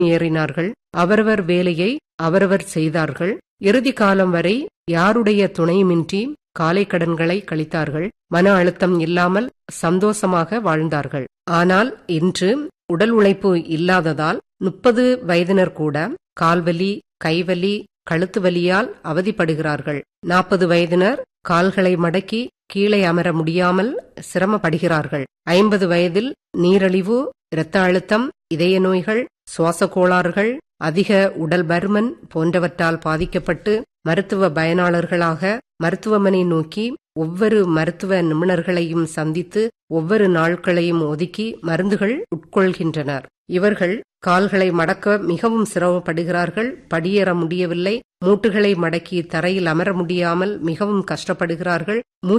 ஏறினார்கள் அவரவர் வேலையை அவரவர் செய்தார்கள் இறுதி காலம் வரை யாருடைய துணையுமின்றி காலை கடன்களை கழித்தார்கள் மன அழுத்தம் இல்லாமல் சந்தோஷமாக வாழ்ந்தார்கள் ஆனால் இன்று உடல் உழைப்பு இல்லாததால் முப்பது வயதினர் கூட கால்வலி கைவலி கழுத்து வலியால் அவதிப்படுகிறார்கள் நாற்பது வயதினர் கால்களை மடக்கி கீழே அமர முடியாமல் சிரமப்படுகிறார்கள் ஐம்பது வயதில் நீரழிவு இரத்த அழுத்தம் இதய நோய்கள் சுவாச கோளாறுகள் அதிக உடல் பருமன் போன்றவற்றால் பாதிக்கப்பட்டு மருத்துவ பயனாளர்களாக மருத்துவமனை நோக்கி ஒவ்வொரு மருத்துவ நிபுணர்களையும் சந்தித்து ஒவ்வொரு நாட்களையும் ஒதுக்கி மருந்துகள் உட்கொள்கின்றனர் இவர்கள் கால்களை மடக்க மிகவும் சிரமப்படுகிறார்கள் படியேற முடியவில்லை மூட்டுகளை மடக்கி தரையில் அமர முடியாமல் மிகவும் கஷ்டப்படுகிறார்கள்